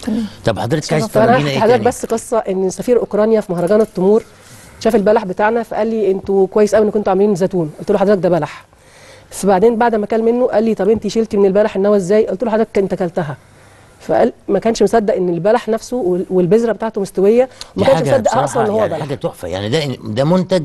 طب حضرتك عايز فانا تفرجينا هحكي ايه لحضرتك تاني بس قصه ان سفير اوكرانيا في مهرجان التمور شاف البلح بتاعنا فقال لي انتوا كويس قوي انكم انتوا عاملين زيتون قلت له حضرتك ده بلح فبعدين بعد ما كل منه قال لي طب انت شلتي من البلح النوى ازاي قلت له حضرتك انت كلتها فقال ما كانش مصدق ان البلح نفسه وال- والبذره بتاعته مستويه وما دي كانش حاجه مصدق اصلا ان هو يعني بلح حاجه تحفه يعني ده ده منتج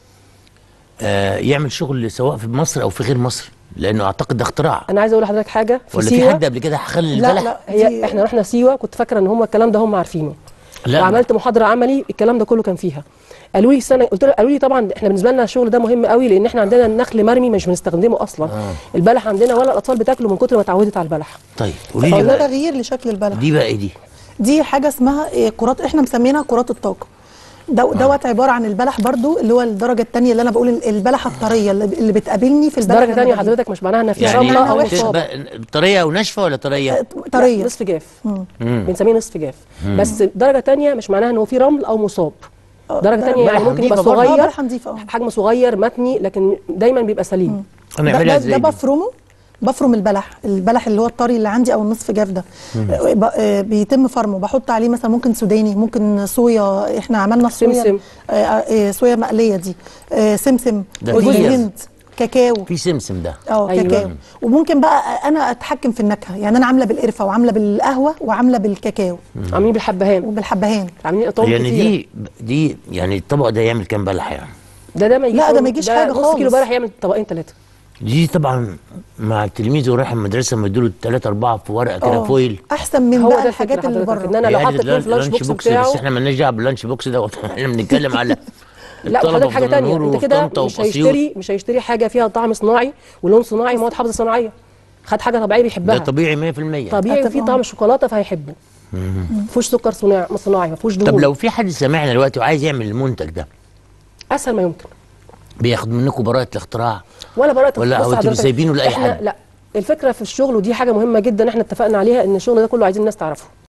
آه يعمل شغل سواء في مصر او في غير مصر لانه اعتقد ده اختراع انا عايز اقول لحضرتك حاجه في ولا في سيوه حد قبل كده خلى لا البلح لا هي دي- احنا رحنا سيوه كنت فاكره ان هم الكلام ده هم عارفينه لا وعملت محاضره عملي الكلام ده كله كان فيها قالوا لي السنه قلت له قالوا لي طبعا احنا بالنسبه لنا الشغل ده مهم قوي لان احنا عندنا النخل مرمي مش بنستخدمه اصلا آه. البلح عندنا ولا الاطفال بتاكله من كتر ما اتعودت على البلح طيب قولي لي فده بقى تغيير لشكل البلح دي بقى ايه دي دي حاجه اسمها إيه، كرات احنا مسمينها كرات الطاقه دو دوت عباره عن البلح برضو اللي هو الدرجه الثانيه اللي انا بقول ال- البلحه الطريه اللي, اللي بتقابلني في البلح درجه لما ثانيه بجيبه. حضرتك مش معناها انها فيها يعني رمله او وحشة. مصاب بقى- طريه وناشفه ولا طريه طريه لا، نصف جاف مم. بنسميه نصف جاف بس درجه ثانيه مش معناها ان هو في رمل او مصاب درجه ده ثانيه يعني بلحة ممكن يبقى نظيفة برضه. اه صغير بلحه نظيفه اه حجم صغير متني لكن دايما بيبقى سليم ده, هنعملها ده, ازاي ده دي؟ بفرمه بفرم البلح البلح اللي هو الطري اللي عندي او النصف جاف ده آه، ب- آه، بيتم فرمه بحط عليه مثلا ممكن سوداني ممكن صويا احنا عملنا الصويا سمسم. آه، آه، صويا مقليه دي آه، سمسم ده جوز كتير. الهند كاكاو في سمسم ده اه أيوة. كاكاو وممكن بقى انا اتحكم في النكهه يعني انا عامله بالقرفه وعامله بالقهوه وعامله بالكاكاو عاملين بالحبهان وبالحبهان عاملين اطعام يعني كتير دي دي يعني الطبق ده يعمل كام بلح يعني ده ده ما يجيش لا، ده ما يجيش حاجة نص كيلو خالص. بلح يعمل طبقين ثلاثه دي طبعا مع التلميذ ورايح المدرسه ما يديله ثلاثة أربعة في ورقة كده آه. فويل احسن من هو بقى ده الحاجات الفكره اللي حضرتك بره ان انا لو هي حاطط دي اتنين في اللانش بوكس بس بتاعه احنا مالناش دعوه باللانش بوكس ده احنا بنتكلم على لا الطلبة وحضرتك في حاجه تانية دمنهور انت وفي كده طنطا مش وفي أسيوط. هيشتري مش هيشتري حاجه فيها طعم صناعي ولون صناعي مواد حافظه صناعيه خد حاجه طبيعيه بيحبها ده طبيعي 100% طبيعي هتبقى- وفيه طعم الشوكولاته فهيحبه ما فيهوش سكر صناعي صناعي ما فيهوش طب دهون لو في حد سامعنا دلوقتي وعايز يعمل المنتج ده اسهل ما يمكن بياخد منكم براءة الاختراع ولا براءه ولا بص هو انتوا حضرتك، سايبينه لأي احنا حد؟ لا الفكره في الشغل ودي حاجه مهمه جدا احنا اتفقنا عليها ان الشغل ده كله عايزين الناس تعرفه